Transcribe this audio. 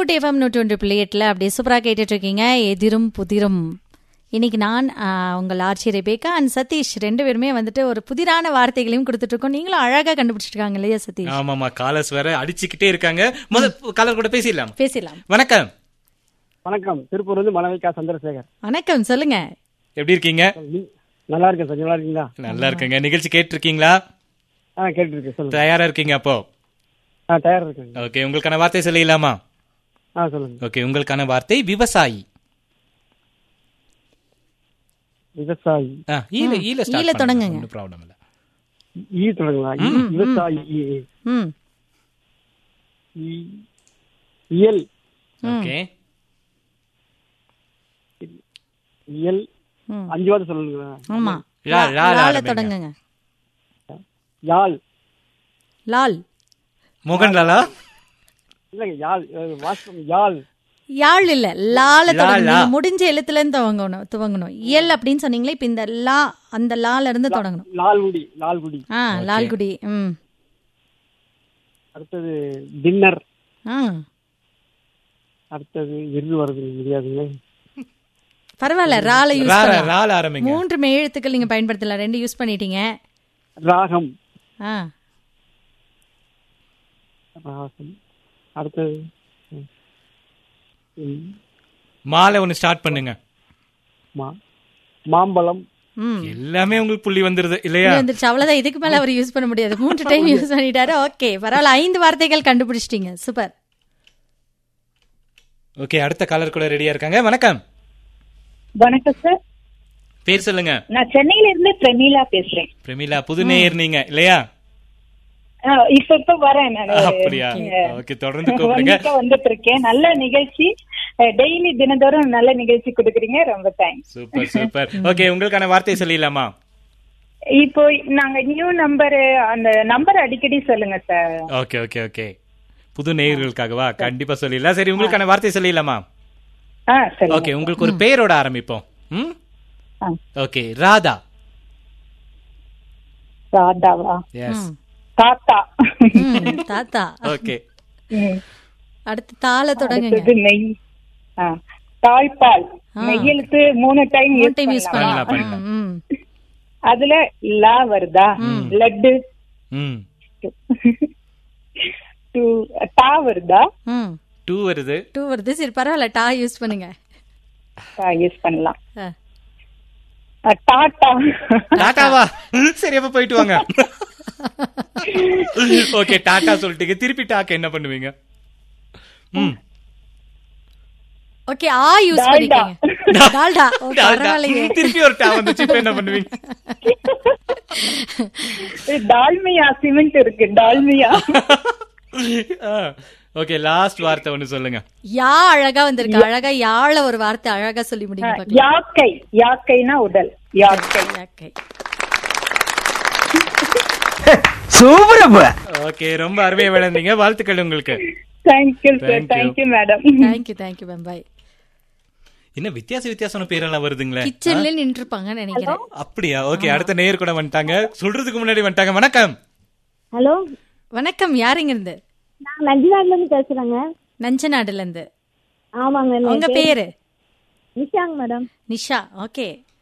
ஊட்டி FM நூற்றி ஒன்று புள்ளி எட்டில் அப்படியே சூப்பராக கேட்டுட்டு இருக்கீங்க எதிரும் புதிரும் இன்னைக்கு நான் ஆ, உங்கள் ஆர்ச்சி ரெபேக்கா அண்ட் சதீஷ் ரெண்டு பேருமே வந்துட்டு ஒரு புதிரான வார்த்தைகளையும் கொடுத்துட்டு இருக்கோம் நீங்களும் அழகாக கண்டுபிடிச்சிருக்காங்க இல்லையா சதீஷ் ஆமாமா காலர்ஸ் வேற அடிச்சுக்கிட்டே இருக்காங்க முதல் காலர் கூட பேசிடலாம் பேசிடலாம் வணக்கம் வணக்கம் திருப்பூர் வந்து மணவிகா சந்திரசேகர் வணக்கம் சொல்லுங்க எப்படி இருக்கீங்க நீ- நல்லா இருக்கேன் சார் நல்லா இருக்கீங்களா நல்லா இருக்குங்க நிகழ்ச்சி கேட்டிருக்கீங்களா ஆ கேட்டு இருக்கேன் சொல்லுங்க தயாரா இருக்கீங்க அப்போ ஆ தயாரா இருக்கேங்க ஓகே உங்களுக்கான வார்த்தை சொல்லிடலாமா ஆ சொல்லுங்க ஓகே உங்களுக்கான வார்த்தை விவசாயி விவசாயி ஆ, ஈல ஈல ஈல ஸ்டார்ட் தொடங்குங்க. ஒன்றும் ப்ராப்ளம் இல்ல ஈ தொடங்குங்களா ஈ- விவசாயி ஈ- ம் ஈ- இயல் ஓகே இயல் ம். அஞ்சு வார்த்தை சொல்லுங்களா ஆமா லா- லா- லால லால ஆரம்பிங்க. தொடங்குங்க யாழ் லால் மோகன்லாலா இல்லைங்க யாழ் அஹ், வாசம் யாழ் யாழ் இல்ல லால லா, தொடங்கணும் லா. நீங்க முடிஞ்ச எழுத்துல இருந்து துவங்கணும் துவங்கணும் இயல் அப்படின்னு சொன்னீங்களே இப்ப இந்த லா அந்த லால இருந்து தொடங்கணும் லால்குடி லால்குடி ஆ லால்குடி ம் அடுத்தது டின்னர் ஆ அடுத்தது விருது வர்றது முடியாதுங்க பரவாயில்ல ரால யூஸ் ரால பண்ணலாம் ரால ஆரம்பிங்க மூன்று மே எழுத்துக்கள் நீங்க பயன்படுத்தலாம் ரெண்டு யூஸ் பண்ணிட்டீங்க ராகம் ஆ ராகம் அடுத்தது ம். ம். மாலை ஒன்னு ஸ்டார்ட் பண்ணுங்க மா- மாம்பழம் ம் எல்லாமே உங்களுக்கு புள்ளி வந்துருது இல்லையா இது வந்துருச்சு அவ்வளவுதான் இதுக்கு மேல அவர் யூஸ் பண்ண முடியாது மூன்று டைம் யூஸ் பண்ணிட்டாரு ஓகே பரவாயில்ல ஐந்து வார்த்தைகள் கண்டுபிடிச்சிட்டீங்க சூப்பர் ஓகே அடுத்த காலர் கூட ரெடியா இருக்காங்க வணக்கம் வணக்கம் சார் பேர் சொல்லுங்க நான் சென்னையில இருந்து பிரமீளா பேசுறேன் பிரமிளா புது நேயர் நீங்க இல்லையா ஆ, இப்ப இப்ப வரேன் நான் அப்படியா ஓகே தொடர்ந்து கூப்பிடுங்க வந்துட்டு வந்துட்டு இருக்கேன் நல்ல நிகழ்ச்சி டெய்லி தினந்தோறும் நல்ல நிகழ்ச்சி கொடுக்குறீங்க ரொம்ப தேங்க்ஸ் சூப்பர் சூப்பர் ஓகே உங்களுக்கான வார்த்தை சொல்லிடலாமா இப்போ நாங்க நியூ நம்பர் அந்த நம்பர் அடிக்கடி சொல்லுங்க சார் ஓகே ஓகே ஓகே புது நேயர்களுக்காகவா கண்டிப்பா சொல்லிடலாம் சரி உங்களுக்கான வார்த்தை சொல்லிடலாமா ஆ சொல்லுங்க ஓகே உங்களுக்கு ஒரு பேரோட ஆரம்பிப்போம் ம் ஆ. ஓகே ராதா ராதாவா எஸ் தாத்தா ம், தாத்தா ஓகே ம். அடுத்து தாள தொடங்குங்க அடுத்தது நெய் ஆ, தாழ்பால் நெய்யெழுத்து மூணு டைம் மூணு டைம் யூஸ் யூஸ் பண்ணலாம் பண்ணலாம். ம், ம். அதுல லா வருதா லட்டு ம் டூ டா வருதா ம் டூ வருது டூ வருது சரி பரவாயில்ல டா யூஸ் பண்ணுங்க யூஸ் பண்ணலாம் ஆ. அஹ், டாட்டா டாட்டாவா சரி அப்ப போயிட்டு வாங்க ஓகே டாட்டா சொல்லிட்டீங்க திருப்பி டாக்க என்ன பண்ணுவீங்க ம் ஓகே ஆ யூஸ் டால்டா. பண்ணிக்கங்க டால்டா ஓ, டால்டா. பரவாயில்லையே திருப்பி ஒரு டா வந்துச்சு இப்ப என்ன பண்ணுவீங்க டால்மியா சிமெண்ட் இருக்கு டால்மியா ஓகே லாஸ்ட் வார்த்தை ஒண்ணு சொல்லுங்க யா அழகா வந்திருக்கு அழகா யாழ ஒரு வார்த்தை அழகா சொல்லி முடியுங்க பாக்கலாம் யாக்கை யாக்கைனா உடல் யாக்கை யாக்கை. ஓகே ரொம்ப அருமையா விளையாண்டீங்க வாழ்த்துக்கள் உங்களுக்கு thank you sir Thank you. Thank you madam thank you thank you ma'am bye என்ன வித்தியாச வித்தியாசமான பேரெல்லாம் வருதுங்களே கிச்சன்ல நின்று இருப்பாங்கன்னு நினைக்கிறேன் அப்படியா ஓகே அடுத்த நேயர் கூட வந்துட்டாங்க சொல்றதுக்கு முன்னாடி வந்துட்டாங்க வணக்கம் ஹலோ வணக்கம் யாருங்க இருந்து நான் நஞ்சிநாடுல இருந்து பேசுறேங்க நஞ்சநாடுல இருந்து ஆமாங்க உங்க பேரு நிஷாங்க மேடம் நிஷா ஓகே